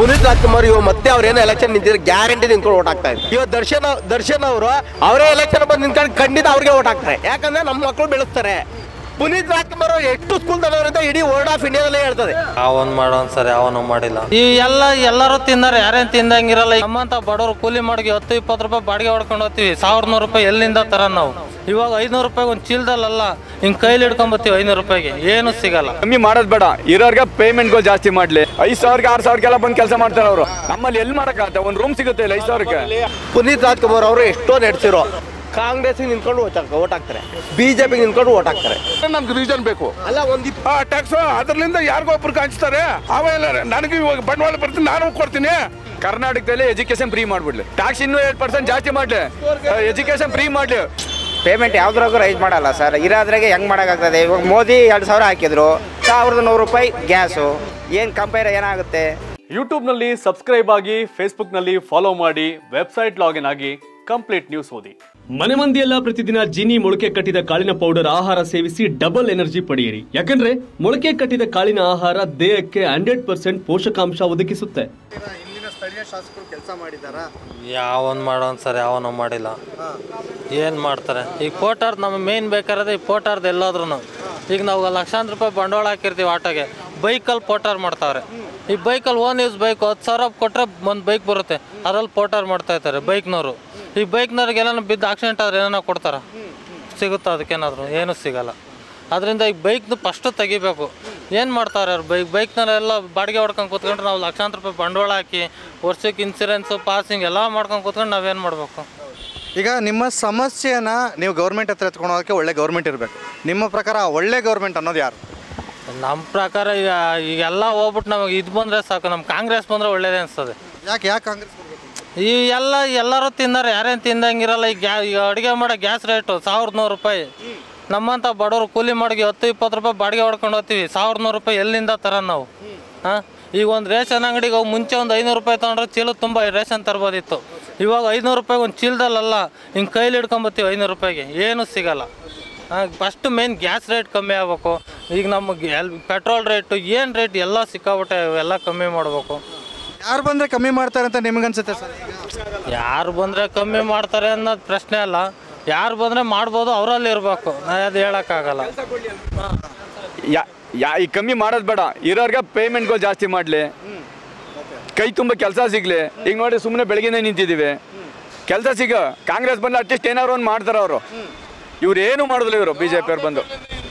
ಪುನೀತ್ ರಾಜ್ಕುಮಾರ್ ಇವಾಗ ಮತ್ತೆ ಅವ್ರೇನೋ ಎಲೆಕ್ಷನ್ ನಿಂತಿದ್ರೆ ಗ್ಯಾರಂಟಿ ನಿಂತ್ಕೊಂಡು ಓಟ್ ಹಾಕ್ತಾ ಇದ್ದಾರೆ ಇವಾಗ ದರ್ಶನ್ ದರ್ಶನ್ ಅವರು ಅವರೇ ಎಲೆಕ್ಷನ್ ಬಂದು ನಿಂತ್ಕೊಂಡು ಖಂಡಿತ ಅವ್ರಿಗೆ ಓಟ್ ಹಾಕ್ತಾರೆ ಯಾಕಂದ್ರೆ ನಮ್ಮ ಮಕ್ಕಳು ಬೆಳೆಸ್ತಾರೆ ಪುನೀತ್ ರಾಜ್ಕುಮಾರ್ ಅವ್ರು ಎಷ್ಟು ಸ್ಕೂಲ್ ತಗೋರಿಂದ ಇಡೀ ವರ್ಲ್ಡ್ ಆಫ್ ಇಂಡಿಯಾದಲ್ಲೇ ಹೇಳ್ತದೆ ಅವನ್ ಮಾಡೋನ್ ಸರಿ ಅವನು ಮಾಡಿಲ್ಲ ಈ ಎಲ್ಲ ಎಲ್ಲರೂ ತಿಂದಾರೆ ಯಾರೇನ್ ತಿಂದಂಗಿರಲ್ಲ ನಮ್ಮಂತ ಬಡವರು ಕೂಲಿ ಮಾಡಿ ಹತ್ತು ಇಪ್ಪತ್ತು ರೂಪಾಯಿ ಬಾಡಿಗೆ ಹೊಡ್ಕೊಂಡು ಹೋಗ್ತೀವಿ ಸಾವಿರ ನೂರು ರೂಪಾಯಿ ಎಲ್ಲಿಂದ ತರ ನಾವು ಇವಾಗ ಐನೂರು ರೂಪಾಯಿ ಒಂದು ಚೀಲದಲ್ಲ ಹಿಂಗ್ ಕೈಲಿ ಹಿಡ್ಕೊಂಬತ್ತೀವಿ ಐನೂರು ರೂಪಾಯಿಗೆ ಏನು ಸಿಗಲ್ಲ ಕಮ್ಮಿ ಮಾಡೋದ್ ಬೇಡ ಇರೋರ್ಗೆ ಪೇಮೆಂಟ್ಗಳು ಜಾಸ್ತಿ ಮಾಡ್ಲಿ ಐದ್ ಸಾವಿರಕ್ಕೆ ಆರ್ ಸಾವಿರಕ್ಕೆಲ್ಲ ಬಂದು ಕೆಲಸ ಮಾಡ್ತಾರೆ ಅವರು ನಮ್ಮಲ್ಲಿ ಎಲ್ಲಿ ಮಾಡಕ್ಕಾಗತ್ತೆ ಒಂದ್ ರೂಮ್ ಸಿಗುತ್ತೆ ಇಲ್ಲ ಐದ್ ಸಾವಿರಕ್ಕೆ ಪುನೀತ್ ರಾಜ್ಕುಮಾರ್ ಅವರು ಎಷ್ಟೋ ನಡೆಸಿರೋ ಕಾಂಗ್ರೆಸ್ಗೆ ನಿಂತ್ಕೊಂಡು ಓಟ್ ಹಾಕ್- ಓಟ್ ಹಾಕ್ತಾರೆ ಬಿಜೆಪಿಗೆ ನಿಂತ್ಕೊಂಡು ಓಟ್ ಹಾಕ್ತಾರೆ ನಮ್ಗೆ ರೀಸನ್ ಬೇಕು ಅಲ್ಲ ಒಂದು ಆ ಟ್ಯಾಕ್ಸ್ ಅದರಿಂದ ಯಾರಿಗೋ ಒಬ್ರಿಗೆ ಹಂಚ್ತಾರೆ ಅವೆಲ್ಲ ನನಗೆ ಇವಾಗ ಬಂಡವಾಳ ಬರ್ತೀನಿ ನಾನು ಕೊಡ್ತೀನಿ ಕರ್ನಾಟಕದಲ್ಲಿ ಎಜುಕೇಶನ್ ಫ್ರೀ ಮಾಡ್ಬಿಡ್ಲಿ ಟ್ಯಾಕ್ಸ್ ಇನ್ನೂ ಏಟ್ ಪರ್ಸೆಂಟ್ ಜಾಸ್ತಿ ಮಾಡ್ಲಿ ಎಜುಕೇಶನ್ ಫ್ರೀ ಮಾಡ್ಲಿ ಪೇಮೆಂಟ್ ಯಾವ್ದ್ರಾಗೂ ರೈಸ್ ಮಾಡಲ್ಲ ಸರ್ ಇರೋದ್ರಾಗೆ ಹೆಂಗ್ ಮಾಡೋಕ್ಕಾಗ್ತದೆ ಇವಾಗ ಮೋದಿ ಎರಡು ಸಾವಿರ ಹಾಕಿದ್ರು ಸಾವಿರದ ನೂರು ರೂಪಾಯಿ ಗ್ಯಾಸು ಏನು ಕಂಪೇರ್ ಏನಾಗುತ್ತೆ ಯೂಟ್ಯೂಬ್ನಲ್ಲಿ ಸಬ್ಸ್ಕ್ರೈಬ್ ಆಗಿ ಫೇಸ್ಬುಕ್ನಲ್ಲಿ ಫಾಲೋ ಮಾಡಿ ವೆಬ್ಸೈಟ್ ಲಾಗಿನ್ ಆಗಿ ಕಂಪ್ಲೀಟ್ ನ್ಯೂಸ್ ಓದಿ ಮನೆ ಮಂದಿಯೆಲ್ಲ ಪ್ರತಿದಿನ ಜೀನಿ ಮೊಳಕೆ ಕಟ್ಟಿದ ಕಾಳಿನ ಪೌಡರ್ ಆಹಾರ ಸೇವಿಸಿ ಡಬಲ್ ಎನರ್ಜಿ ಪಡೆಯಿರಿ ಯಾಕಂದ್ರೆ ಮೊಳಕೆ ಕಟ್ಟಿದ ಕಾಳಿನ ಆಹಾರ ದೇಹಕ್ಕೆ ಹಂಡ್ರೆಡ್ ಪರ್ಸೆಂಟ್ ಪೋಷಕಾಂಶ ಒದಗಿಸುತ್ತೆ ಯಾವನ್ ಮಾಡೋನ್ ಸರಿ ಅವನು ಮಾಡಿಲ್ಲ ಏನ್ ಮಾಡ್ತಾರೆ ಈಗ ಫೋಟಾರ್ ನಮ್ಮ ಮೇನ್ ಬೇಕಾದ್ರೆ ಈ ಫೋಟಾರ್ದು ಎಲ್ಲಾದ್ರೂ ಈಗ ನಾವು ಲಕ್ಷಾಂತರ ರೂಪಾಯಿ ಬಂಡವಾಳ ಹಾಕಿರ್ತೀವಿ ಆಟೋಗೆ ಬೈಕಲ್ಲಿ ಫೋಟಾರ್ ಮಾಡ್ತಾವ್ರೆ ಈ ಬೈಕಲ್ಲಿ ಓನ್ ಯೂಸ್ ಬೈಕ್ ಹತ್ತು ಸಾವಿರ ಕೊಟ್ಟರೆ ಒಂದು ಬೈಕ್ ಬರುತ್ತೆ ಅದ್ರಲ್ಲಿ ಫೋಟಾರ್ ಮಾಡ್ತಾ ಇರ್ತಾರೆ ಬೈಕ್ನವರು ಈ ಬೈಕ್ನವ್ರಿಗೆ ಏನಾರು ಬಿದ್ದು ಆಕ್ಸಿಡೆಂಟ್ ಆದ್ರೆ ಏನಾರ ಕೊಡ್ತಾರ ಸಿಗುತ್ತಾ ಅದಕ್ಕೇನಾದ್ರು ಏನೂ ಸಿಗಲ್ಲ ಅದರಿಂದ ಈಗ ಬೈಕ್ದು ಫಸ್ಟು ತೆಗಿಬೇಕು ಏನು ಮಾಡ್ತಾರೆ ಅವ್ರು ಬೈಕ್ ಬೈಕ್ನಲ್ಲೆಲ್ಲ ಬಾಡಿಗೆ ಹೊಡ್ಕೊಂಡು ಕೂತ್ಕೊಂಡ್ರೆ ನಾವು ಲಕ್ಷಾಂತರ ರೂಪಾಯಿ ಬಂಡವಾಳ ಹಾಕಿ ವರ್ಷಕ್ಕೆ ಇನ್ಸೂರೆನ್ಸು ಪಾಸಿಂಗ್ ಎಲ್ಲ ಮಾಡ್ಕೊಂಡು ಕೂತ್ಕೊಂಡು ನಾವೇನು ಮಾಡಬೇಕು ಈಗ ನಿಮ್ಮ ಸಮಸ್ಯೆನ ನೀವು ಗೌರ್ಮೆಂಟ್ ಹತ್ರ ಎತ್ಕೊಂಡು ಹೋಗೋಕ್ಕೆ ಒಳ್ಳೆ ಗೌರ್ಮೆಂಟ್ ಇರಬೇಕು ನಿಮ್ಮ ಪ್ರಕಾರ ಒಳ್ಳೆ ಗೌರ್ಮೆಂಟ್ ಅನ್ನೋದು ಯಾರು ನಮ್ಮ ಪ್ರಕಾರ ಈಗ ಈಗೆಲ್ಲ ಹೋಗ್ಬಿಟ್ಟು ನಮಗೆ ಇದು ಬಂದರೆ ಸಾಕು ನಮ್ಮ ಕಾಂಗ್ರೆಸ್ ಬಂದರೆ ಒಳ್ಳೇದೇ ಅನಿಸ್ತದೆ ಯಾಕೆ ಯಾಕೆ ಕಾಂಗ್ರೆಸ್ ಬರ್ಬೇಕು? ಈ ಎಲ್ಲ ಎಲ್ಲರೂ ತಿಂದಾರೆ ಯಾರೇನು ತಿಂದಂಗಿರಲ್ಲ ಈಗ ಗ್ಯಾ ಈಗ ಅಡುಗೆ ಮಾಡೋ ಗ್ಯಾಸ್ ರೇಟು ಸಾವಿರದ ನೂರು ರೂಪಾಯಿ ನಮ್ಮಂಥ ಬಡವರು ಕೂಲಿ ಮಾಡಿ ಹತ್ತು ಇಪ್ಪತ್ತು ರೂಪಾಯಿ ಬಾಡಿಗೆ ಹೊಡ್ಕೊಂಡು ಹೋಗ್ತೀವಿ ಸಾವಿರದ ನೂರು ರೂಪಾಯಿ ಎಲ್ಲಿಂದ ತರ ನಾವು ಹಾಂ ಈಗ ಒಂದು ರೇಷನ್ ಅಂಗಡಿಗೆ ಹೋಗಿ ಮುಂಚೆ ಒಂದು ಐನೂರು ರೂಪಾಯಿ ತೊಗೊಂಡ್ರೆ ಚೀಲ ತುಂಬ ರೇಷನ್ ತರ್ಬೋದಿತ್ತು ಇವಾಗ ಐನೂರು ರೂಪಾಯಿ ಒಂದು ಚೀಲದಲ್ಲ ಹಿಂಗೆ ಕೈಲಿ ಹಿಡ್ಕೊಂಬತ್ತೀವಿ ಐನೂರು ರೂಪಾಯಿಗೆ ಏನೂ ಸಿಗಲ್ಲ ಫಸ್ಟ್ ಮೇನ್ ಗ್ಯಾಸ್ ರೇಟ್ ಕಮ್ಮಿ ಆಗ್ಬೇಕು ಈಗ ನಮಗೆ ಎಲ್ ಪೆಟ್ರೋಲ್ ರೇಟು ಏನು ರೇಟ್ ಎಲ್ಲ ಸಿಕ್ಕಾಬಿಟ್ಟೆ ಎಲ್ಲ ಕಮ್ಮಿ ಮಾಡಬೇಕು ಯಾರು ಬಂದರೆ ಕಮ್ಮಿ ಮಾಡ್ತಾರೆ ಅಂತ ನಿಮ್ಗನ್ಸುತ್ತೆ ಸರ್ ಯಾರು ಬಂದರೆ ಕಮ್ಮಿ ಮಾಡ್ತಾರೆ ಅನ್ನೋದು ಪ್ರಶ್ನೆ ಅಲ್ಲ ಯಾರು ಬಂದರೆ ಮಾಡ್ಬೋದು ಅವರಲ್ಲಿ ಇರಬೇಕು ನಾ ಅದು ಹೇಳೋಕ್ಕಾಗಲ್ಲ ಯಾ ಯಾ ಈ ಕಮ್ಮಿ ಮಾಡೋದ್ ಬೇಡ ಇರೋರ್ಗೆ ಪೇಮೆಂಟ್ಗಳು ಜಾಸ್ತಿ ಮಾಡ್ಲಿ ಕೈ ತುಂಬ ಕೆಲಸ ಸಿಗ್ಲಿ ಈಗ ನೋಡಿ ಸುಮ್ಮನೆ ಬೆಳಗಿನ ನಿಂತಿದ್ದೀವಿ ಕೆಲಸ ಸಿಗ ಕಾಂಗ್ರೆಸ್ ಬಂದು ಅಟ್ಲೀಸ್ಟ್ ಏನಾದ್ರು ಒಂದು ಮಾಡ್ತಾರೆ ಅವರು ಇವ್ರು ಏನು ಮಾಡೋದಿಲ್ಲ ಇವರು ಬಿ ಜೆ ಪಿಯವ್ರು ಬಂದು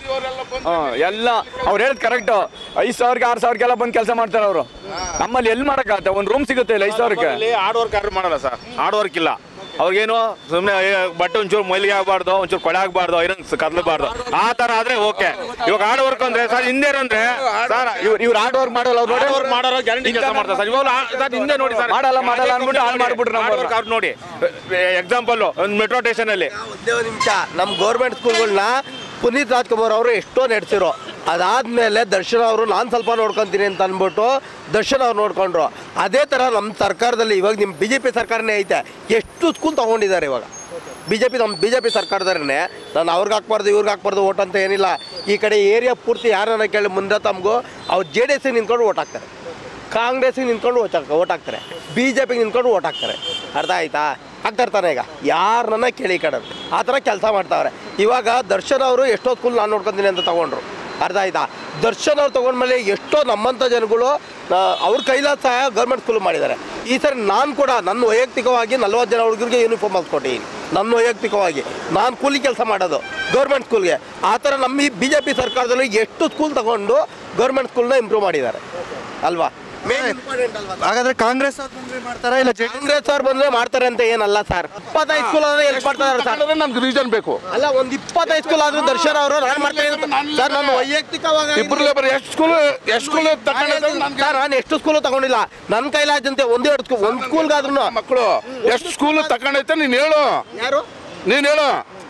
ಹಾಂ ಎಲ್ಲ ಅವ್ರು ಹೇಳೋದು ಕರೆಕ್ಟು ಐದು ಸಾವಿರಕ್ಕೆ ಆರು ಸಾವಿರಕ್ಕೆಲ್ಲ ಬಂದು ಕೆಲಸ ಮಾಡ್ತಾರೆ ಅವರು ನಮ್ಮಲ್ಲಿ ಎಲ್ಲಿ ಮಾಡೋಕ್ಕಾಗತ್ತೆ ಒಂದು ರೂಮ್ ಸಿಗುತ್ತೆ ಇಲ್ಲ ಐದು ಸಾವಿರಕ್ಕೆ ಹಾರ್ಡ್ ವರ್ಕ್ ಯಾರು ಮಾಡಲ್ಲ ಸರ್ ಹಾರ್ಡ್ ವರ್ಕ್ ಇಲ್ಲ ಅವ್ರಿಗೇನು ಸುಮ್ಮನೆ ಬಟ್ಟೆ ಒಂಚೂರು ಮೈಲಿಗೆ ಆಗಬಾರ್ದು ಒಂಚೂರು ಕೊಳೆ ಆಗಬಾರ್ದು ಐರನ್ ಕದ್ಲಬಾರ್ದು ಆ ತರ ಆದ್ರೆ ಓಕೆ ಇವಾಗ ಹಾರ್ಡ್ ವರ್ಕ್ ಅಂದ್ರೆ ಸರ್ ಹಿಂದೆ ಅಂದ್ರೆ ಸರ್ ಇವ್ರು ಇವ್ರು ಹಾರ್ಡ್ ವರ್ಕ್ ಮಾಡಲ್ಲ ಅವ್ರು ನೋಡಿ ವರ್ಕ್ ಮಾಡೋರು ಗ್ಯಾರಂಟಿ ಕೆಲಸ ಮಾಡ್ತಾರೆ ಸರ್ ಇವಾಗ ಸರ್ ಹಿಂದೆ ನೋಡಿ ಸರ್ ಮಾಡಲ್ಲ, ಮಾಡಲ್ಲ ಅಂದ್ಬಿಟ್ಟು ಹಾಳ್ ಮಾಡ್ಬಿಟ್ರು ನಮ್ಮ ಹಾರ್ಡ್ ವರ್ಕ್ ಅವ್ರು ನೋಡಿ ಎಕ್ಸಾಂಪಲ್ ಒಂದು ಮೆಟ್ರೋ ಸ್ಟೇಷನ್ ಅಲ್ಲಿ ಒಂದೇ ಒಂದು ನಿಮಿಷ ನಮ್ಮ ಗೌರ್ಮೆಂಟ್ ಸ್ಕೂಲ್ಗಳನ್ನ ಪುನೀತ್ ರಾಜ್ಕುಮಾರ್ ಅವರು ಎಷ್ಟೋ ನಡೆಸಿರೋ ಅದಾದಮೇಲೆ ದರ್ಶನ್ ಅವರು ನಾನು ಸ್ವಲ್ಪ ನೋಡ್ಕೊತೀನಿ ಅಂತ ಅಂದ್ಬಿಟ್ಟು ದರ್ಶನ್ ಅವ್ರು ನೋಡ್ಕೊಂಡ್ರು ಅದೇ ಥರ ನಮ್ಮ ಸರ್ಕಾರದಲ್ಲಿ ಇವಾಗ ನಿಮ್ಮ ಬಿ ಜೆ ಪಿ ಸರ್ಕಾರನೇ ಐತೆ ಎಷ್ಟು ಸ್ಕೂಲ್ ತೊಗೊಂಡಿದ್ದಾರೆ ಇವಾಗ ಬಿ ಜೆ ಪಿ ನಮ್ಮ ಬಿ ಜೆ ಪಿ ಸರ್ಕಾರದವ್ರನ್ನೇ ನಾನು ಅವ್ರಿಗೆ ಹಾಕ್ಬಾರ್ದು ಇವ್ರಿಗೆ ಹಾಕ್ಬಾರ್ದು ಓಟ್ ಅಂತ ಏನಿಲ್ಲ ಈ ಕಡೆ ಏರಿಯಾ ಪೂರ್ತಿ ಯಾರನ್ನ ಕೇಳಿ ಮುಂದೆ ತಮಗೂ ಅವ್ರು ಜೆ ಡಿ ಎಸ್ಸಿಗೆ ನಿಂತ್ಕೊಂಡು ಓಟ್ ಹಾಕ್ತಾರೆ ಕಾಂಗ್ರೆಸ್ಸಿಗೆ ನಿಂತ್ಕೊಂಡು ಓಟ್ ಹಾಕ್ ಓಟ್ ಹಾಕ್ತಾರೆ ಬಿ ಜೆ ಪಿಗೆ ನಿಂತ್ಕೊಂಡು ಓಟ್ ಹಾಕ್ತಾರೆ ಅರ್ಥ ಆಯ್ತಾ ಹಾಕ್ತಾ ಇರ್ತಾನೆ ಈಗ ಯಾರನ್ನ ಕೇಳಿ ಕಡೆ ಆ ಥರ ಕೆಲಸ ಮಾಡ್ತಾವ್ರೆ ಇವಾಗ ದರ್ಶನ್ ಅವರು ಎಷ್ಟೋ ಸ್ಕೂಲ್ ನಾನು ನೋಡ್ಕೊತೀನಿ ಅಂತ ತಗೊಂಡ್ರು ಅರ್ಥ ಆಯ್ತಾ ದರ್ಶನ್ ಅವ್ರು ತೊಗೊಂಡ್ಮೇಲೆ ಎಷ್ಟೋ ನಮ್ಮಂಥ ಜನಗಳು ಆ, ಅವ್ರ ಕೈಲಾದ ಸಹಾಯ ಗೌರ್ಮೆಂಟ್ ಸ್ಕೂಲ್ ಮಾಡಿದ್ದಾರೆ ಈ ಸರಿ ನಾನು ಕೂಡ ನನ್ನ ವೈಯಕ್ತಿಕವಾಗಿ ನಲ್ವತ್ತು ಜನ ಹುಡುಗರಿಗೆ ಯೂನಿಫಾರ್ಮ್ ಹಾಕ್ಕೊಟ್ಟಿದ್ದೀನಿ ನನ್ನ ವೈಯಕ್ತಿಕವಾಗಿ ನಾನು ಕೂಲಿ ಕೆಲಸ ಮಾಡೋದು ಗೌರ್ಮೆಂಟ್ ಸ್ಕೂಲ್ಗೆ ಆ ಥರ ನಮ್ಮ ಈ ಬಿ ಜೆ ಪಿ ಸರ್ಕಾರದಲ್ಲಿ ಎಷ್ಟು ಸ್ಕೂಲ್ ತಗೊಂಡು ಗೌರ್ಮೆಂಟ್ ಸ್ಕೂಲ್ನ ಇಂಪ್ರೂವ್ ಮಾಡಿದ್ದಾರೆ ಅಲ್ವಾ ಮೇನ್ ಇಂಪಾರ್ಟೆಂಟ್ ಅಲ್ವಾ ಹಾಗಾದ್ರೆ ಕಾಂಗ್ರೆಸ್ ಅವ್ರು ಬಂದ್ರೆ ಮಾಡ್ತಾರಾ ಇಲ್ಲ ಜೆ ಕಾಂಗ್ರೆಸ್ ಅವ್ರು ಬಂದ್ರೆ ಮಾಡ್ತಾರೆ ಅಂತ ಏನಲ್ಲ ಸರ್ ಇಪ್ಪತ್ತೈದು ಸ್ಕೂಲ್ ಆದ್ರೆ ಎಲ್ಲಿ ಮಾಡ್ತಾರೆ ಸರ್ ನಮ್ಗೆ ರೀಸನ್ ಬೇಕು ಅಲ್ಲ ಒಂದ್ ಇಪ್ಪತ್ತೈದು ಸ್ಕೂಲ್ ಆದ್ರೂ ದರ್ಶನ್ ಅವರು ನಾನು ಮಾಡ್ತೀನಿ ಅಂತ- ಸರ್ ನಾನು ವೈಯಕ್ತಿಕವಾಗಿ ಇಬ್ರು ಲೇಬರ್ ಎಷ್ಟು ಸ್ಕೂಲ್ ಎಷ್ಟು ಸ್ಕೂಲ್ ತಗೊಂಡಿದ್ದಾರೆ ಸರ್ ನಾನು ಎಷ್ಟು ಸ್ಕೂಲ್ ತಗೊಂಡಿಲ್ಲ ನನ್ನ ಕೈಲಾದಂತೆ ಒಂದೇ ಎರಡು ಸ್ಕೂಲ್ ಒಂದ್ ಸ್ಕೂಲ್ಗಾದ್ರೂ ಮಕ್ಕಳು ಎಷ್ಟು ಸ್ಕೂಲ್ ತಗೊಂಡೈತೆ ನೀನ್ ಹೇಳು ಯಾರು ನೀನ್ ಹೇಳು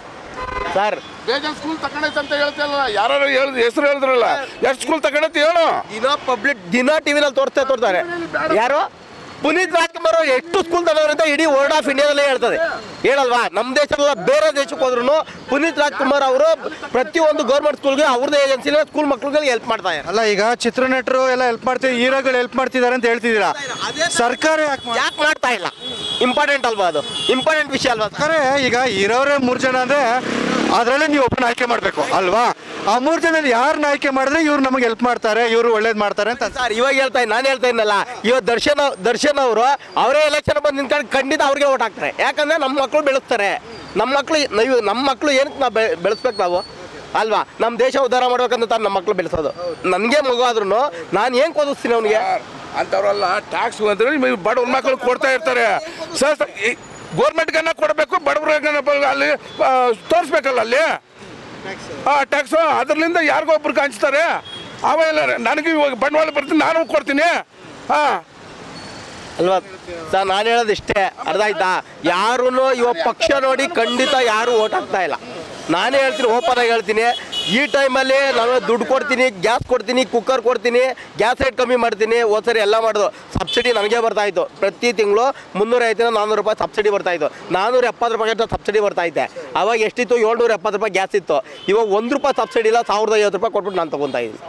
ಸರ್ ಬೇಜಾನ್ ಸ್ಕೂಲ್ ತಗೊಂಡೈತೆ ಅಂತ ಹೇಳ್ತಿಲ್ಲ ಯಾರು ಹೇಳಿದ್ ಹೆಸರು ಹೇಳಿದ್ರಲ್ಲ ಎಷ್ಟು ಸ್ಕೂಲ್ ತಗೊಂಡೈತೆ ಹೇಳು ದಿನ ಪಬ್ಲಿಕ್ ದಿನ ಟಿವಿನಲ್ಲಿ ತೋರಿಸ್ತಾ ತೋರ್ತಾರೆ ಯಾರು ಪುನೀತ್ ರಾಜ್ಕುಮಾರ್ ಅವ್ರು ಎಷ್ಟು ಸ್ಕೂಲ್ ತಗೊಂಡ್ರೆ ಅಂತ ಇಡೀ ವರ್ಲ್ಡ್ ಆಫ್ ಇಂಡಿಯಾದಲ್ಲೇ ಹೇಳ್ತದೆ ಹೇಳಲ್ವಾ ನಮ್ಮ ದೇಶದಲ್ಲ ಬೇರೆ ದೇಶಕ್ಕೆ ಹೋದ್ರು ಪುನೀತ್ ರಾಜ್ಕುಮಾರ್ ಅವರು ಪ್ರತಿಯೊಂದು ಗೌರ್ಮೆಂಟ್ ಸ್ಕೂಲ್ಗೆ ಅವ್ರದ್ದೇ ಏಜೆನ್ಸಿನ ಸ್ಕೂಲ್ ಮಕ್ಳಿಗೆ ಹೆಲ್ಪ್ ಮಾಡ್ತಾ ಇದ್ದಾರೆ ಅಲ್ಲ ಈಗ ಚಿತ್ರನಟರು ಎಲ್ಲ ಹೆಲ್ಪ್ ಮಾಡ್ತೀವಿ ಹೀರೋಗಳು ಹೆಲ್ಪ್ ಮಾಡ್ತಿದ್ದಾರೆ ಅಂತ ಹೇಳ್ತಿದ್ದೀರಾ ಸರ್ಕಾರ ಯಾಕೆ ಮಾಡ್- ಯಾಕೆ ಮಾಡ್ತಾ ಇಲ್ಲ ಇಂಪಾರ್ಟೆಂಟ್ ಅಲ್ವಾ ಅದು ಇಂಪಾರ್ಟೆಂಟ್ ವಿಷಯ ಅಲ್ವಾ ಅದು? ಸರ್ಕಾರ ಈಗ ಇರೋರೇ ಮೂರು ಜನ ಅಂದ್ರೆ ಅದರಲ್ಲೇ ನೀವು ಒಬ್ಬನ ಆಯ್ಕೆ ಮಾಡಬೇಕು ಅಲ್ವಾ ಆ ಮೂರು ಜನದಲ್ಲಿ ಯಾರನ್ನ ಆಯ್ಕೆ ಮಾಡಿದ್ರೆ ಇವ್ರು ನಮಗೆ ಹೆಲ್ಪ್ ಮಾಡ್ತಾರೆ ಇವರು ಒಳ್ಳೇದು ಮಾಡ್ತಾರೆ ಅಂತ ಅನ್ಸುತ್ತೆ. ಸರ್ ಇವಾಗ ಹೇಳ್ತಾ ನಾನು ಹೇಳ್ತಾ ಇದ್ನಲ್ಲ ಇವತ್ತು ದರ್ಶನ್ ಅವ್- ದರ್ಶನ್ ಅವರು ಅವರೇ ಎಲೆಕ್ಷನ್ ಬಂದು ನಿಂತ್ಕೊಂಡು ಖಂಡಿತ ಅವ್ರಿಗೆ ಓಟ್ ಹಾಕ್ತಾರೆ ಯಾಕಂದ್ರೆ ನಮ್ಮ ಮಕ್ಕಳು ಬೆಳೆಸ್ತಾರೆ ನಮ್ಮ ಮಕ್ಕಳು ನೀವು ನಮ್ಮ ಮಕ್ಕಳು ಏನಕ್ಕೆ ನಾವು ಬೆಳೆಸ್ಬೇಕು ನಾವು ಅಲ್ವಾ ನಮ್ಮ ದೇಶ ಉದ್ಧಾರ ಮಾಡ್ಬೇಕಂತ ತಾನು ನಮ್ಮ ಮಕ್ಕಳು ಬೆಳೆಸೋದು ನನಗೆ ಮಗು ಆದ್ರೂ ನಾನು ಏನು ಓದಿಸ್ತೀನಿ ಅವನಿಗೆ ಅಂಥವ್ರೆಲ್ಲ ಟ್ಯಾಕ್ಸ್ ಅಂದ್ರೆ ನಿಮಗೆ ಬಡವ್ರ ಮಕ್ಕಳು ಕೊಡ್ತಾ ಇರ್ತಾರೆ ಸರ್ ಗೋರ್ಮೆಂಟ್ಗನ್ನ ಕೊಡಬೇಕು ಬಡವ್ರಿಗನ್ನ ಬ- ಅಲ್ಲಿ ಆ, ತೋರಿಸ್ಬೇಕಲ್ಲ ಅಲ್ಲಿ ಆ ಟ್ಯಾಕ್ಸು ಅದರಿಂದ ಯಾರಿಗೋ ಒಬ್ರಿಗೆ ಹಂಚ್ತಾರೆ ಆಮೇಲೆ ನನಗೆ ಇವಾಗ ಬಂಡವಾಳ ಬರ್ತೀನಿ ನಾನು ಕೊಡ್ತೀನಿ ಹಾಂ ಅಲ್ವಾ ಸರ್ ನಾನು ಹೇಳೋದು ಇಷ್ಟೇ ಅರ್ಥ ಆಯ್ತಾ ಯಾರೂ ಇವಾಗ ಪಕ್ಷ ನೋಡಿ ಖಂಡಿತ ಯಾರು ಓಟ್ ಹಾಕ್ತಾ ಇಲ್ಲ ನಾನೇ ಹೇಳ್ತೀನಿ ಓಪನ್ ಆಗಿ ಹೇಳ್ತೀನಿ ಈ ಟೈಮಲ್ಲಿ ನಾನು ದುಡ್ಡು ಕೊಡ್ತೀನಿ ಗ್ಯಾಸ್ ಕೊಡ್ತೀನಿ ಕುಕ್ಕರ್ ಕೊಡ್ತೀನಿ ಗ್ಯಾಸ್ ರೇಟ್ ಕಮ್ಮಿ ಮಾಡ್ತೀನಿ ಹೋದ್ಸರಿ ಎಲ್ಲ ಮಾಡೋದು ಸಬ್ಸಿಡಿ ನನಗೆ ಬರ್ತಾ ಇತ್ತು ಪ್ರತಿ ತಿಂಗಳು ಮುನ್ನೂರ ಐವತ್ತಿನ ನಾನ್ನೂರು ರೂಪಾಯಿ ಸಬ್ಸಿಡಿ ಬರ್ತಾ ಇತ್ತು ನಾನ್ನೂರ ಎಪ್ಪತ್ತು ರೂಪಾಯಿ ಸಬ್ಸಿಡಿ ಬರ್ತಾ ಇದ್ದೆ ಅವಾಗ ಎಷ್ಟಿತ್ತು ಏಳ್ನೂರ ಎಪ್ಪತ್ತು ರೂಪಾಯಿ ಗ್ಯಾಸ್ ಇತ್ತು ಇವಾಗ ಒಂದು ರೂಪಾಯಿ ಸಬ್ಸಿಡಿ ಇಲ್ಲ ಸಾವಿರದ ಐವತ್ತು ರೂಪಾಯಿ ಕೊಟ್ಬಿಟ್ಟು ನಾನು ತಗೊತಾ ಇದ್ದೀನಿ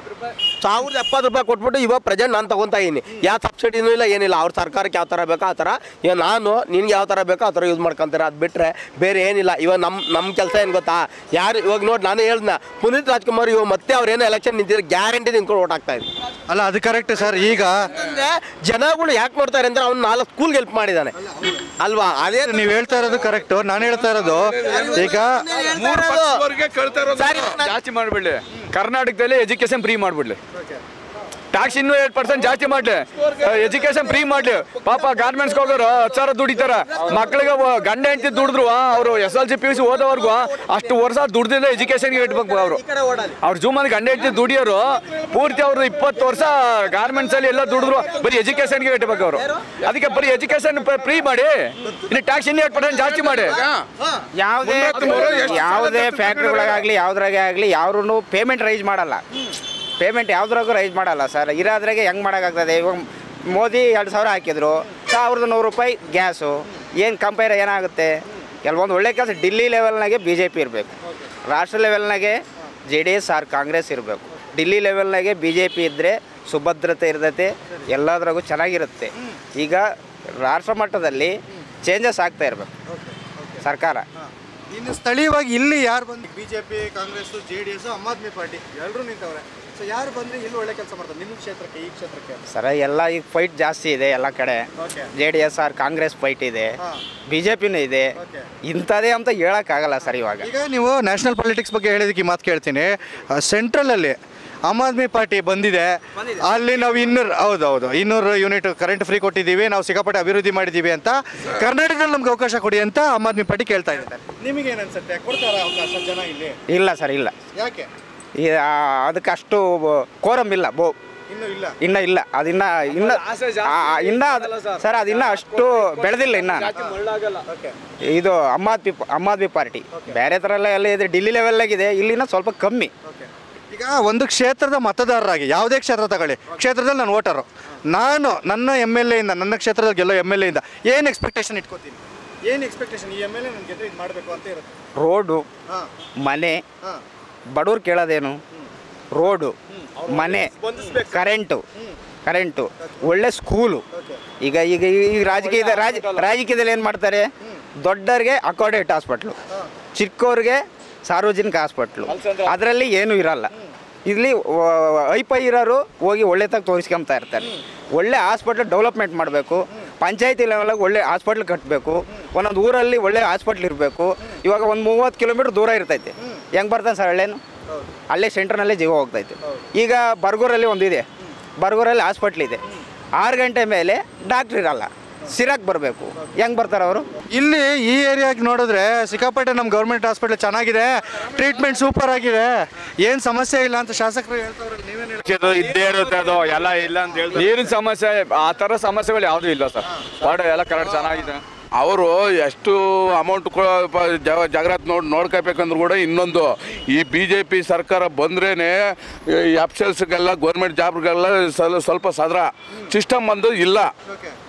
ಸಾವಿರದ ಎಪ್ಪತ್ತು ರೂಪಾಯಿ ಕೊಟ್ಬಿಟ್ಟು ಇವಾಗ ಪ್ರೆಸೆಂಟ್ ನಾನು ತಗೊತಾ ಇದ್ದೀನಿ ಯಾವ ಸಬ್ಸಿಡಿನೂ ಇಲ್ಲ ಏನಿಲ್ಲ ಅವ್ರ ಸರ್ಕಾರಕ್ಕೆ ಯಾವ ಥರ ಬೇಕೋ ಆ ಥರ ಇವಾಗ ನಾನು ನಿನ್ಗೆ ಯಾವ ಥರ ಬೇಕೋ ಆ ಥರ ಯೂಸ್ ಮಾಡ್ಕೊಂತಾರೆ ಅದು ಬಿಟ್ಟರೆ ಬೇರೆ ಏನಿಲ್ಲ ಇವಾಗ ನಮ್ಮ ನಮ್ಮ ಕೆಲಸ ಏನು ಗೊತ್ತಾ ಯಾರು ಇವಾಗ ನೋಡಿ ನಾನು ಹೇಳ್ದ ಪುನೀತ್ ರಾಜ್ಕುಮಾರ್ ಇವಾಗ ಮತ್ತೆ ಅವ್ರೇನೋ ಎಲೆಕ್ಷನ್ ನಿಂತಿದ್ರೆ ಗ್ಯಾರಂಟಿ ನಿಂತ್ಕೊಂಡು ಓಟ್ ಹಾಕ್ತಾ ಇದ್ದೀನಿ ಅಲ್ಲ ಅದು ಕರೆಕ್ಟ್ ಸರ್ ಈಗ ಅಂದ್ರೆ ಜನಗಳು ಯಾಕೆ ನೋಡ್ತಾರೆ ಅಂದ್ರೆ ಅವ್ನು ನಾಲ್ಕು ಸ್ಕೂಲ್ಗೆ ಹೆಲ್ಪ್ ಮಾಡಿದ್ದಾನೆ ಅಲ್ವಾ ಅದೇ ನೀವು ಹೇಳ್ತಾ ಇರೋದು ಕರೆಕ್ಟ್ ನಾನು ಹೇಳ್ತಾ ಇರೋದು ಈಗ ಮೂರು ಪಕ್ಷದವ್ರಿಗೆ ಕೇಳ್ತಾ ಇರೋದು ಸರಿ, ನಾನು- ಜಾಸ್ತಿ ಮಾಡಿಬಿಡ್ಲಿ ಕರ್ನಾಟಕದಲ್ಲಿ ಎಜುಕೇಶನ್ ಫ್ರೀ ಮಾಡಿಬಿಡ್ಲಿ ಟ್ಯಾಕ್ಸ್ ಇನ್ನೂ ಏಟ್ ಪರ್ಸೆಂಟ್ ಜಾಸ್ತಿ ಮಾಡಲಿ ಎಜುಕೇಶನ್ ಫ್ರೀ ಮಾಡಲಿ ಪಾಪ ಗಾರ್ಮೆಂಟ್ಸ್ಗೆ ಹೋಗೋರು ಹತ್ತು ಸಾವಿರ ದುಡಿತಾರೆ ಮಕ್ಳಿಗೆ ಒ- ಗಂಡ ಹೆಂಡತಿ ದುಡಿದ್ರು ಅವರು S L C P U C ಓದೋವರೆಗೂ ಅಷ್ಟು ವರ್ಷ ದುಡ್ದಿಲ್ಲ ಎಜುಕೇಶನ್ಗೆ ಇಟ್ಬೇಕು ಅವರು ಅವ್ರ ಜೂಮಲ್ಲಿ ಗಂಡ ಹೆಂಡತಿ ದುಡಿಯೋರು ಪೂರ್ತಿ ಅವರು ಇಪ್ಪತ್ತು ವರ್ಷ ಗಾರ್ಮೆಂಟ್ಸ್ ಅಲ್ಲಿ ಎಲ್ಲ ದುಡಿದ್ರು ಬರೀ ಎಜುಕೇಶನ್ಗೆ ಇಟ್ಬೇಕು ಅವರು ಅದಕ್ಕೆ ಬರೀ ಎಜುಕೇಶನ್ ಫ್ರೀ ಮಾಡಿ ಇನ್ನು ಟ್ಯಾಕ್ಸ್ ಇನ್ನೂ ಏಟ್ ಪರ್ಸೆಂಟ್ ಜಾಸ್ತಿ ಮಾಡಿ ಯಾವುದೇ ಯಾವುದೇ ಫ್ಯಾಕ್ಟ್ರಿಗಳಾಗಲಿ ಯಾವುದ್ರಾಗೆ ಆಗಲಿ ಯಾರೂ ಪೇಮೆಂಟ್ ರೈಸ್ ಮಾಡಲ್ಲ ಪೇಮೆಂಟ್ ಯಾವ್ದ್ರಾಗೂ ರೈಸ್ ಮಾಡಲ್ಲ ಸರ್ ಇರೋದ್ರಾಗೆ ಹೆಂಗೆ ಮಾಡೋಕ್ಕಾಗ್ತದೆ ಇವಾಗ ಮೋದಿ ಎರಡು ಸಾವಿರ ಹಾಕಿದ್ರು ಸಾವಿರದ ನೂರು ರೂಪಾಯಿ ಗ್ಯಾಸು ಏನು ಕಂಪೇರ್ ಏನಾಗುತ್ತೆ ಕೆಲವೊಂದು ಒಳ್ಳೆ ಕೆಲಸ ಡಿಲ್ಲಿ ಲೆವೆಲ್ನಾಗೆ ಬಿ ಜೆ ಪಿ ಇರಬೇಕು ರಾಷ್ಟ್ರ ಲೆವೆಲ್ನಾಗೆ J D S or Congress ಇರಬೇಕು ಡಿಲ್ಲಿ ಲೆವೆಲ್ನಾಗೆ ಬಿ ಜೆ ಪಿ ಇದ್ದರೆ ಸುಭದ್ರತೆ ಇರ್ತೈತೆ ಎಲ್ಲದ್ರಾಗೂ ಚೆನ್ನಾಗಿರುತ್ತೆ ಈಗ ರಾಷ್ಟ್ರ ಮಟ್ಟದಲ್ಲಿ ಚೇಂಜಸ್ ಆಗ್ತಾ ಇರಬೇಕು ಸರ್ಕಾರ ಇನ್ನು ಸ್ಥಳೀಯವಾಗಿ ಇಲ್ಲಿ ಯಾರು ಬಂದು BJP Congress J D S Aam Aadmi party ಎಲ್ಲರೂ ನಿಂತವ್ರೆ ಸೊ ಯಾರು ಬಂದ್ರೆ ಇಲ್ಲಿ ಒಳ್ಳೆ ಕೆಲಸ ಮಾಡ್ತಾರೆ ನಿಮ್ಮ ಕ್ಷೇತ್ರಕ್ಕೆ ಈ ಕ್ಷೇತ್ರಕ್ಕೆ ಸರ ಎಲ್ಲ ಈಗ ಫೈಟ್ ಜಾಸ್ತಿ ಇದೆ ಎಲ್ಲ ಕಡೆ J D S or Congress fight ಇದೆ ಬಿ ಜೆ ಪಿನೂ ಇದೆ ಇಂಥದೇ ಅಂತ ಹೇಳೋಕ್ಕಾಗಲ್ಲ ಸರ್ ಇವಾಗ ಈಗ ನೀವು ನ್ಯಾಷನಲ್ ಪಾಲಿಟಿಕ್ಸ್ ಬಗ್ಗೆ ಹೇಳಿದಕ್ಕೆ ಈ ಮಾತು ಕೇಳ್ತೀನಿ ಸೆಂಟ್ರಲಲ್ಲಿ ಆಮ್ ಆದ್ಮಿ ಪಾರ್ಟಿ ಬಂದಿದೆ ಅಲ್ಲಿ ನಾವು ಇನ್ನೂರು ಹೌದು ಹೌದು ಇನ್ನೂರು ಯೂನಿಟ್ ಕರೆಂಟ್ ಫ್ರೀ ಕೊಟ್ಟಿದ್ದೀವಿ ನಾವು ಸಿಕ್ಕಾಪಟ್ಟೆ ಅಭಿವೃದ್ಧಿ ಮಾಡಿದ್ದೀವಿ ಅಂತ ಕರ್ನಾಟಕದಲ್ಲಿ ನಮ್ಗೆ ಅವಕಾಶ ಕೊಡಿ ಅಂತ ಆಮ್ ಆದ್ಮಿ ಪಾರ್ಟಿ ಕೇಳ್ತಾ ಇದ್ದಾರೆ ನಿಮಗೆ ಏನು ಅನ್ಸುತ್ತೆ ಕೊಡ್ತಾರ ಅವಕಾಶ ಜನ ಇಲ್ಲಿ ಇಲ್ಲ ಸರ್ ಇಲ್ಲ ಯಾಕೆ ಈ ಆ, ಅದಕ್ಕೆ ಅಷ್ಟು ಕೋರಮ್ ಇಲ್ಲ ಬೋ ಇನ್ನೂ ಇಲ್ಲ ಇನ್ನ ಇಲ್ಲ ಅದಿನ್ನ ಇನ್ನ ಆ, ಆ, ಇನ್ನ ಅದು- ಸರ್ ಅದಿನ್ನ ಅಷ್ಟು ಬೆಳೆದಿಲ್ಲ ಇನ್ನ ಇದು ಆಮ್ ಆದ್ಮಿ ಆಮ್ ಆದ್ಮಿ ಪಾರ್ಟಿ ಬೇರೆ ಥರ ಎಲ್ಲ ಎಲ್ಲ ಇದೆ ಡಿಲ್ಲಿ ಲೆವೆಲ್ಲಾಗಿದೆ ಇಲ್ಲಿನ ಸ್ವಲ್ಪ ಕಮ್ಮಿ ಈಗ ಒಂದು ಕ್ಷೇತ್ರದ ಮತದಾರರಾಗಿ ಯಾವುದೇ ಕ್ಷೇತ್ರ ತಗೊಳ್ಳಿ ಕ್ಷೇತ್ರದಲ್ಲಿ ನಾನು ವೋಟರು ನಾನು ನನ್ನ ಎಮ್ ಎಲ್ ಎಯಿಂದ ನನ್ನ ಕ್ಷೇತ್ರದಲ್ಲಿ ಗೆಲ್ಲೋ ಎಮ್ ಎಲ್ ಎಯಿಂದ ಏನು ಎಕ್ಸ್ಪೆಕ್ಟೇಷನ್ ಇಟ್ಕೋತೀನಿ ಏನು ಎಕ್ಸ್ಪೆಕ್ಟೇಷನ್ ಈ ಎಮ್ ಎಲ್ ಎ ನನ್ನ ಗೆದ್ದು ಇದು ಮಾಡಬೇಕು ಅಂತ ಇರುತ್ತೆ ರೋಡು ಹಾಂ ಮನೆ ಹಾಂ ಬಡವ್ರು ಕೇಳೋದೇನು ರೋಡು ಮನೆ ಕರೆಂಟು ಕರೆಂಟು ಒಳ್ಳೆ ಸ್ಕೂಲು ಈಗ ಈಗ ಈಗ ರಾಜಕೀಯದ ರಾಜ ರಾಜಕೀಯದಲ್ಲಿ ಏನು ಮಾಡ್ತಾರೆ ದೊಡ್ಡವ್ರಿಗೆ ಅಕಾರ್ಡೇಟ್ ಹಾಸ್ಪಿಟ್ಲು ಚಿಕ್ಕವ್ರಿಗೆ ಸಾರ್ವಜನಿಕ ಹಾಸ್ಪಿಟ್ಲು ಅದರಲ್ಲಿ ಏನೂ ಇರಲ್ಲ ಇಲ್ಲಿ ಐಪೈ ಇರೋರು ಹೋಗಿ ಒಳ್ಳೆತಾಗ ತೋರಿಸ್ಕೊಂತಾ ಇರ್ತಾರೆ ಒಳ್ಳೆ ಹಾಸ್ಪಿಟ್ಲ್ ಡೆವಲಪ್ಮೆಂಟ್ ಮಾಡಬೇಕು ಪಂಚಾಯತಿ ಲೆವೆಲಾಗ ಒಳ್ಳೆ ಹಾಸ್ಪಿಟ್ಲ್ ಕಟ್ಟಬೇಕು ಒಂದೊಂದು ಊರಲ್ಲಿ ಒಳ್ಳೆ ಹಾಸ್ಪಿಟ್ಲ್ ಇರಬೇಕು ಇವಾಗ ಒಂದು ಮೂವತ್ತು ಕಿಲೋಮೀಟ್ರ್ ದೂರ ಇರ್ತೈತೆ ಹೆಂಗೆ ಬರ್ತಾನೆ ಸರ್ ಹಳ್ಳೇನು ಅಲ್ಲೇ ಸೆಂಟ್ರ್ನಲ್ಲೇ ಜೀವ ಹೋಗ್ತೈತೆ ಈಗ ಬರ್ಗೂರಲ್ಲಿ ಒಂದಿದೆ ಬರ್ಗೂರಲ್ಲಿ ಹಾಸ್ಪಿಟ್ಲ್ ಇದೆ ಆರು ಗಂಟೆ ಮೇಲೆ ಡಾಕ್ಟ್ರ್ ಇರಲ್ಲ ಸಿರಾಕ್ ಬರಬೇಕು ಹೆಂಗೆ ಬರ್ತಾರೆ ಅವರು ಇಲ್ಲಿ ಈ ಏರಿಯಾಗೆ ನೋಡಿದ್ರೆ ಸಿಕ್ಕಾಪಟ್ಟೆ ನಮ್ಮ ಗೌರ್ಮೆಂಟ್ ಹಾಸ್ಪಿಟಲ್ ಚೆನ್ನಾಗಿದೆ ಟ್ರೀಟ್ಮೆಂಟ್ ಸೂಪರ್ ಆಗಿದೆ ಏನು ಸಮಸ್ಯೆ ಇಲ್ಲ ಅಂತ ಶಾಸಕರು ಹೇಳ್ತಾವ್ರೆ ನೀವೇನು ಕ್ಷೇತ್ರ ಇದ್ದೇ ಇರುತ್ತೆ ಅದು ಎಲ್ಲ ಇಲ್ಲ ಅಂತ ಹೇಳ್ತಾರೆ ನೀರಿನ ಸಮಸ್ಯೆ ಆ ಥರ ಸಮಸ್ಯೆಗಳು ಯಾವುದೂ ಇಲ್ಲ ಸರ್ ವಾರ್ಡ್ ಎಲ್ಲ ಕರೆಕ್ಟ್ ಚೆನ್ನಾಗಿದೆ ಅವರು ಎಷ್ಟು ಅಮೌಂಟ್ ಜಾಗ್ರತೆ ನೋಡಿ ನೋಡ್ಕೋಬೇಕಂದ್ರೂ ಕೂಡ ಇನ್ನೊಂದು ಈ ಬಿ ಜೆ ಪಿ ಸರ್ಕಾರ ಬಂದ್ರೇ ಈ ಅಫ್ಸಲ್ಸ್ಗೆಲ್ಲ ಗೌರ್ಮೆಂಟ್ ಜಾಬ್ಗೆಲ್ಲ ಸ್ವಲ್ಪ ಸದ್ರ ಸಿಸ್ಟಮ್ ಒಂದು ಇಲ್ಲ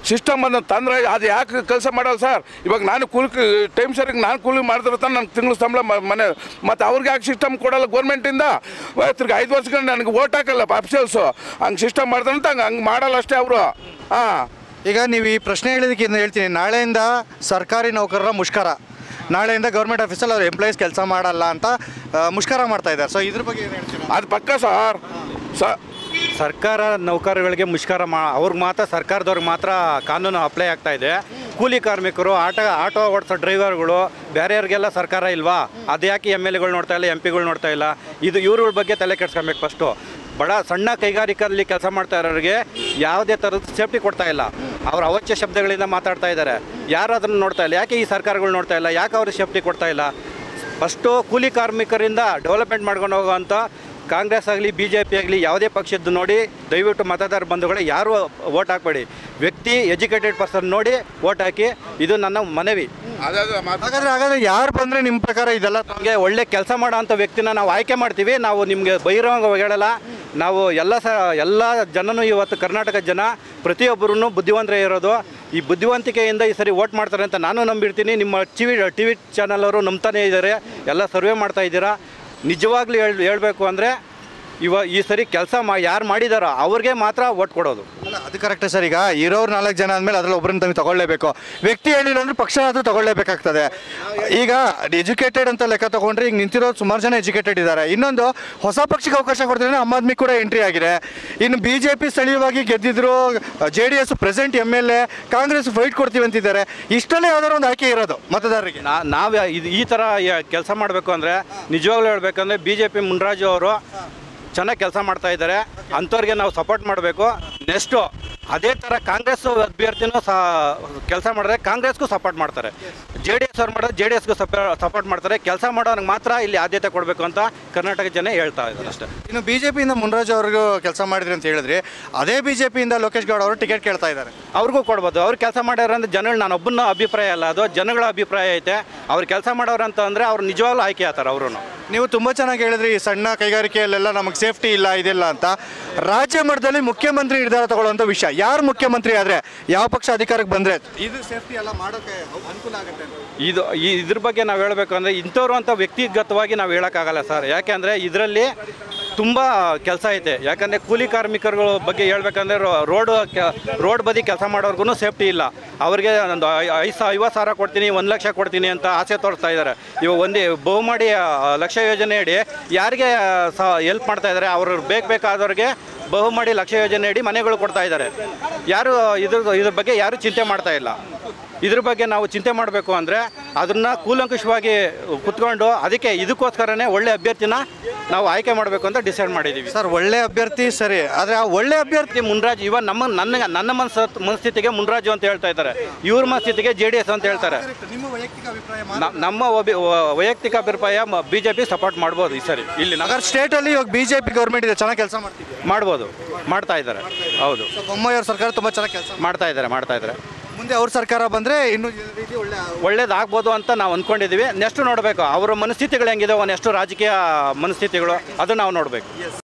ಸಿಸ್ಟಮ್ ಅನ್ನ ತಂದ್ರೆ ಅದು ಯಾಕೆ ಕೆಲಸ ಮಾಡಲ್ಲ ಸರ್ ಇವಾಗ ನಾನು ಕೂಲಿ ಟೈಮ್ ಸರಿಗೆ ನಾನು ಕೂಲಿ ಮಾಡಿದ್ರೆ ತಾನೆ ನನಗೆ ತಿಂಗಳು ಸಂಬಳ ಮ- ಮನೆ ಮತ್ತು ಅವ್ರಿಗೆ ಯಾಕೆ ಸಿಸ್ಟಮ್ ಕೊಡಲ್ಲ ಗೌರ್ಮೆಂಟಿಂದ ತಿರ್ಗಿ ಐದು ವರ್ಷಗಳು ನನಗೆ ಓಟ್ ಹಾಕಲ್ಲ ಅಫಿಷಿಯಲ್ಸು ಹಂಗೆ ಸಿಸ್ಟಮ್ ಮಾಡ್ತಾರೆ ಅಂತ ಹಂಗೆ ಹಂಗೆ ಮಾಡಲ್ಲ ಅಷ್ಟೇ ಅವರು ಹಾಂ ಈಗ ನೀವು ಈ ಪ್ರಶ್ನೆ ಹೇಳಿದಕ್ಕೆ ಇನ್ನು ಹೇಳ್ತೀನಿ ನಾಳೆಯಿಂದ ಸರ್ಕಾರಿ ನೌಕರರ ಮುಷ್ಕರ ನಾಳೆಯಿಂದ ಗೌರ್ಮೆಂಟ್ ಆಫೀಸಲ್ಲಿ ಅವ್ರು ಎಂಪ್ಲಾಯೀಸ್ ಕೆಲಸ ಮಾಡಲ್ಲ ಅಂತ ಆ, ಮುಷ್ಕರ ಮಾಡ್ತಾ ಇದ್ದಾರೆ ಸೊ ಇದ್ರ ಬಗ್ಗೆ ಏನು ಹೇಳ್ತೀರಾ ಅದು ಪಕ್ಕ ಸರ್ ಸ ಸರ್ಕಾರ ನೌಕರಗಳಿಗೆ ಮುಷ್ಕರ ಮಾ ಅವ್ರಿಗೆ ಮಾತ್ರ ಸರ್ಕಾರದವ್ರಿಗೆ ಮಾತ್ರ ಕಾನೂನು ಅಪ್ಲೈ ಆಗ್ತಾ ಇದೆ ಕೂಲಿ ಕಾರ್ಮಿಕರು ಆಟೋ ಆಟೋ ಓಡಿಸೋ ಡ್ರೈವರ್ಗಳು ಬೇರೆಯವ್ರಿಗೆಲ್ಲ ಸರ್ಕಾರ ಇಲ್ವಾ ಅದು ಯಾಕೆ ಎಮ್ ಎಲ್ ಎಗಳು ನೋಡ್ತಾ ಇಲ್ಲ ಎಂ ಪಿಗಳು ನೋಡ್ತಾ ಇಲ್ಲ ಇದು ಇವ್ರಗಳ ಬಗ್ಗೆ ತಲೆ ಕೆಡ್ಸ್ಕೊಬೇಕು ಫಸ್ಟು ಬಡ ಸಣ್ಣ ಕೈಗಾರಿಕೆಯಲ್ಲಿ ಕೆಲಸ ಮಾಡ್ತಾ ಇರೋರಿಗೆ ಯಾವುದೇ ಥರದ ಸೇಫ್ಟಿ ಕೊಡ್ತಾ ಇಲ್ಲ ಅವ್ರ ಅವಾಚ್ಯ ಶಬ್ದಗಳಿಂದ ಮಾತಾಡ್ತಾ ಇದ್ದಾರೆ ಯಾರು ಅದನ್ನು ನೋಡ್ತಾ ಇಲ್ಲ ಯಾಕೆ ಈ ಸರ್ಕಾರಗಳು ನೋಡ್ತಾ ಇಲ್ಲ ಯಾಕೆ ಅವ್ರಿಗೆ ಸೇಫ್ಟಿ ಕೊಡ್ತಾ ಇಲ್ಲ ಫಸ್ಟು ಕೂಲಿ ಕಾರ್ಮಿಕರಿಂದ ಡೆವಲಪ್ಮೆಂಟ್ ಮಾಡ್ಕೊಂಡು ಹೋಗುವಂಥ ಕಾಂಗ್ರೆಸ್ ಆಗಲಿ ಬಿ ಜೆ ಪಿ ಆಗಲಿ ಯಾವುದೇ ಪಕ್ಷದ್ದು ನೋಡಿ ದಯವಿಟ್ಟು ಮತದಾರ ಬಂಧುಗಳೇ ಯಾರು ಓಟ್ ಹಾಕಬೇಡಿ ವ್ಯಕ್ತಿ ಎಜುಕೇಟೆಡ್ ಪರ್ಸನ್ ನೋಡಿ ಓಟ್ ಹಾಕಿ ಇದು ನನ್ನ ಮನವಿ ಹಾಗಾದ್ರೆ ಹಾಗಾದ್ರೆ ಯಾರು ಬಂದರೆ ನಿಮ್ಮ ಪ್ರಕಾರ ಇದೆಲ್ಲ ನಮಗೆ ಒಳ್ಳೆ ಕೆಲಸ ಮಾಡೋ ಅಂಥ ವ್ಯಕ್ತಿನ ನಾವು ಆಯ್ಕೆ ಮಾಡ್ತೀವಿ ನಾವು ನಿಮಗೆ ಬಹಿರಂಗ ಹೇಳಲ್ಲ ನಾವು ಎಲ್ಲ ಸ ಎಲ್ಲ ಜನನೂ ಇವತ್ತು ಕರ್ನಾಟಕ ಜನ ಪ್ರತಿಯೊಬ್ಬರೂ ಬುದ್ಧಿವಂತರೇ ಇರೋದು ಈ ಬುದ್ಧಿವಂತಿಕೆಯಿಂದ ಈ ಸರಿ ಓಟ್ ಮಾಡ್ತಾರೆ ಅಂತ ನಾನು ನಂಬಿರ್ತೀನಿ ನಿಮ್ಮ T V T V channel ಅವರು ನಂಬ್ತಾನೆ ಇದ್ದಾರೆ ಎಲ್ಲ ಸರ್ವೆ ಮಾಡ್ತಾ ಇದ್ದೀರಾ ನಿಜವಾಗ್ಲೂ ಹೇಳ್ ಹೇಳಬೇಕು ಅಂದರೆ ಇವ ಈ ಸರಿ ಕೆಲಸ ಮಾ ಯಾರು ಮಾಡಿದಾರೋ ಅವ್ರಿಗೆ ಮಾತ್ರ ಓಟ್ ಕೊಡೋದು ಅಲ್ಲ ಅದು ಕರೆಕ್ಟೇ ಸರ್ ಈಗ ಇರೋರು ನಾಲ್ಕು ಜನ ಅಂದಮೇಲೆ ಅದ್ರಲ್ಲಿ ಒಬ್ಬರನ್ನ ತಮಗೆ ತಗೊಳ್ಳೇಬೇಕು ವ್ಯಕ್ತಿ ಹೇಳಿಲ್ಲ ಅಂದ್ರೆ ಪಕ್ಷ ಅದು ತಗೊಳ್ಳೇಬೇಕಾಗ್ತದೆ ಈಗ ಎಜುಕೇಟೆಡ್ ಅಂತ ಲೆಕ್ಕ ತಗೊಂಡ್ರೆ ಈಗ ನಿಂತಿರೋರು ಸುಮಾರು ಜನ ಎಜುಕೇಟೆಡ್ ಇದ್ದಾರೆ ಇನ್ನೊಂದು ಹೊಸ ಪಕ್ಷಕ್ಕೆ ಅವಕಾಶ ಕೊಡ್ತಾರೆ ಆಮ್ ಆದ್ಮಿ ಕೂಡ ಎಂಟ್ರಿ ಆಗಿದೆ ಇನ್ನು ಬಿ ಜೆ ಪಿ ಸ್ಥಳೀಯವಾಗಿ ಗೆದ್ದಿದ್ರು J D S present M L A Congress fight ಕೊಡ್ತೀವಿ ಅಂತಿದ್ದಾರೆ ಇಷ್ಟಲ್ಲೇ ಯಾವ್ದಾದ್ರು ಒಂದು ಆಯ್ಕೆ ಇರೋದು ಮತದಾರರಿಗೆ ನಾ ನಾವು ಇದು ಈ ಥರ ಕೆಲಸ ಮಾಡಬೇಕು ಅಂದರೆ ನಿಜವಾಗ್ಲೂ ಹೇಳ್ಬೇಕಂದ್ರೆ ಬಿ ಜೆ ಪಿ ಮುನ್ರಾಜು ಅವರು ಚೆನ್ನಾಗಿ ಕೆಲಸ ಮಾಡ್ತಾ ಇದ್ದಾರೆ ಅಂಥವ್ರಿಗೆ ನಾವು ಸಪೋರ್ಟ್ ಮಾಡಬೇಕು ನೆಕ್ಸ್ಟು ಅದೇ ಥರ ಕಾಂಗ್ರೆಸ್ ಅಭ್ಯರ್ಥಿನೂ ಸಹ ಕೆಲಸ ಮಾಡಿದ್ರೆ ಕಾಂಗ್ರೆಸ್ಗೂ ಸಪೋರ್ಟ್ ಮಾಡ್ತಾರೆ ಜೆ ಡಿ ಎಸ್ ಅವ್ರು ಮಾಡಿದ್ರೆ ಜೆ ಡಿ ಎಸ್ಗೂ ಸಪೋರ್ಟ್ ಮಾಡ್ತಾರೆ ಕೆಲಸ ಮಾಡೋರಿಗೆ ಮಾತ್ರ ಇಲ್ಲಿ ಆದ್ಯತೆ ಕೊಡಬೇಕು ಅಂತ ಕರ್ನಾಟಕ ಜನ ಹೇಳ್ತಾ ಇದ್ದಾರೆ ಅಷ್ಟೇ ಇನ್ನು ಬಿ ಜೆ ಪಿಯಿಂದ ಮುನ್ರಾಜ್ ಅವ್ರಿಗೂ ಕೆಲಸ ಮಾಡಿದ್ರಿ ಅಂತ ಹೇಳಿದ್ರಿ ಅದೇ ಬಿ ಜೆ ಪಿಯಿಂದ ಲೋಕೇಶ್ ಗೌಡ ಅವರು ಟಿಕೆಟ್ ಕೇಳ್ತಾ ಇದ್ದಾರೆ ಅವ್ರಿಗೂ ಕೊಡ್ಬೋದು ಅವ್ರು ಕೆಲಸ ಮಾಡ್ಯಾರ ಅಂದ್ರೆ ಜನಗಳು ನಾನು ಒಬ್ಬನ ಅಭಿಪ್ರಾಯ ಅಲ್ಲ ಅದು ಜನಗಳ ಅಭಿಪ್ರಾಯ ಐತೆ ಅವ್ರು ಕೆಲಸ ಮಾಡೋರು ಅಂತ ಅಂದರೆ ಅವ್ರು ನಿಜವಾಗ್ಲೂ ಆಯ್ಕೆ ಆಗ್ತಾರೆ ಅವರು ನೀವು ತುಂಬ ಚೆನ್ನಾಗಿ ಹೇಳಿದ್ರಿ ಈ ಸಣ್ಣ ಕೈಗಾರಿಕೆಯಲ್ಲೆಲ್ಲ ನಮಗೆ ಸೇಫ್ಟಿ ಇಲ್ಲ ಇದಿಲ್ಲ ಅಂತ ರಾಜ್ಯ ಮಟ್ಟದಲ್ಲಿ ಮುಖ್ಯಮಂತ್ರಿ ನಿರ್ಧಾರ ತಗೊಳ್ಳುವಂಥ ವಿಷಯ ಯಾರು ಮುಖ್ಯಮಂತ್ರಿ ಆದರೆ ಯಾವ ಪಕ್ಷ ಅಧಿಕಾರಕ್ಕೆ ಬಂದರೆ ಇದು ಸೇಫ್ಟಿ ಎಲ್ಲ ಮಾಡೋಕ್ಕೆ ಅನುಕೂಲ ಆಗುತ್ತೆ ಇದು ಈ ಇದ್ರ ಬಗ್ಗೆ ನಾವು ಹೇಳಬೇಕು ಅಂದರೆ ಇಂಥವ್ರು ಅಂತ ವ್ಯಕ್ತಿಗತವಾಗಿ ನಾವು ಹೇಳೋಕ್ಕಾಗಲ್ಲ ಸರ್ ಯಾಕೆಂದರೆ ಇದರಲ್ಲಿ ತುಂಬ ಕೆಲಸ ಐತೆ ಯಾಕಂದರೆ ಕೂಲಿ ಕಾರ್ಮಿಕರುಗಳ ಬಗ್ಗೆ ಹೇಳ್ಬೇಕಂದ್ರೆ ರೋಡ್ ರೋಡ್ ಬದಿ ಕೆಲಸ ಮಾಡೋರ್ಗು ಸೇಫ್ಟಿ ಇಲ್ಲ ಅವ್ರಿಗೆ ಒಂದು ಐ- ಐದು ಸಾ ಐವತ್ತು ಸಾವಿರ ಕೊಡ್ತೀನಿ ಒಂದು ಲಕ್ಷ ಕೊಡ್ತೀನಿ ಅಂತ ಆಸೆ ತೋರಿಸ್ತಾ ಇದ್ದಾರೆ ಇವಾಗ ಒಂದೇ ಬಹುಮಾಡಿ ಆ, ಲಕ್ಷ ಯೋಜನೆ ಅಡಿ ಯಾರಿಗೆ ಸಹ ಎಲ್ಪ್ ಮಾಡ್ತಾ ಇದ್ದಾರೆ ಅವ್ರು ಬೇಕು ಬೇಕಾದವ್ರಿಗೆ ಬಹುಮಾಡಿ ಲಕ್ಷ ಯೋಜನೆ ಅಡಿ ಮನೆಗಳು ಕೊಡ್ತಾ ಇದ್ದಾರೆ ಯಾರು ಇದ್ರ ಇದ್ರ ಬಗ್ಗೆ ಯಾರು ಚಿಂತೆ ಮಾಡ್ತಾ ಇಲ್ಲ ಇದ್ರ ಬಗ್ಗೆ ನಾವು ಚಿಂತೆ ಮಾಡಬೇಕು ಅಂದರೆ ಅದನ್ನು ಕೂಲಂಕುಷವಾಗಿ ಕುತ್ಕೊಂಡು ಅದಕ್ಕೆ ಇದಕ್ಕೋಸ್ಕರನೇ ಒಳ್ಳೆ ಅಭ್ಯರ್ಥಿನ ನಾವು ಆಯ್ಕೆ ಮಾಡಬೇಕು ಅಂತ ಡಿಸೈಡ್ ಮಾಡಿದ್ದೀವಿ ಸರ್ ಒಳ್ಳೆ ಅಭ್ಯರ್ಥಿ ಸರಿ ಆದರೆ ಆ ಒಳ್ಳೆ ಅಭ್ಯರ್ಥಿ ಮುನ್ರಾಜ್ ಇವ ನಮ್ಮ ನನ್ನ ನನ್ನ ಮನಸ್ಸ ಮನಸ್ಥಿತಿಗೆ ಮುನ್ರಾಜು ಅಂತ ಹೇಳ್ತಾ ಇದ್ದಾರೆ ಇವ್ರ ಮನಸ್ಥಿತಿಗೆ ಜೆ ಡಿ ಎಸ್ ಅಂತ ಹೇಳ್ತಾರೆ ನಿಮ್ಮ ವೈಯಕ್ತಿಕ ಅಭಿಪ್ರಾಯ ನ- ನಮ್ಮ ಒಬಿ- ವ- ವೈಯಕ್ತಿಕ ಅಭಿಪ್ರಾಯ ಬಿ ಜೆ ಪಿ ಸಪೋರ್ಟ್ ಮಾಡ್ಬೋದು ಈ ಸರಿ ಇಲ್ಲಿ ನಗರ ನಗರ ಸ್ಟೇಟಲ್ಲಿ ಇವಾಗ ಬಿ ಜೆ ಪಿ ಗೌರ್ಮೆಂಟ್ ಇದೆ ಚೆನ್ನಾಗಿ ಕೆಲಸ ಮಾಡ್ತಿದೆ ಮಾಡ್ಬೋದು ಮಾಡ್ತಾ ಇದ್ದಾರೆ ಹೌದು ಸೊ ಬೊಮ್ಮಾಯಿ ಅವ್ರ ಸರ್ಕಾರ ತುಂಬ ಚೆನ್ನಾಗಿ ಕೆಲಸ ಮಾಡ್ತಾ ಇದ್ದಾರೆ ಮಾಡ್ತಾ ಇದ್ದಾರೆ ಮುಂದೆ ಅವ್ರ ಸರ್ಕಾರ ಬಂದರೆ ಇನ್ನೂ ಈ ರೀತಿ ಒಳ್ಳೆ ಒಳ್ಳೇದಾಗ್ಬೋದು ಅಂತ ನಾವು ಅಂದ್ಕೊಂಡಿದ್ದೀವಿ ನೆಕ್ಸ್ಟ್ ನೋಡಬೇಕು ಅವರ ಮನಸ್ಥಿತಿಗಳು ಹೆಂಗಿದೆ ನೆಕ್ಸ್ಟ್ ರಾಜಕೀಯ ಮನಸ್ಥಿತಿಗಳು ಅದು ನಾವು ನೋಡಬೇಕು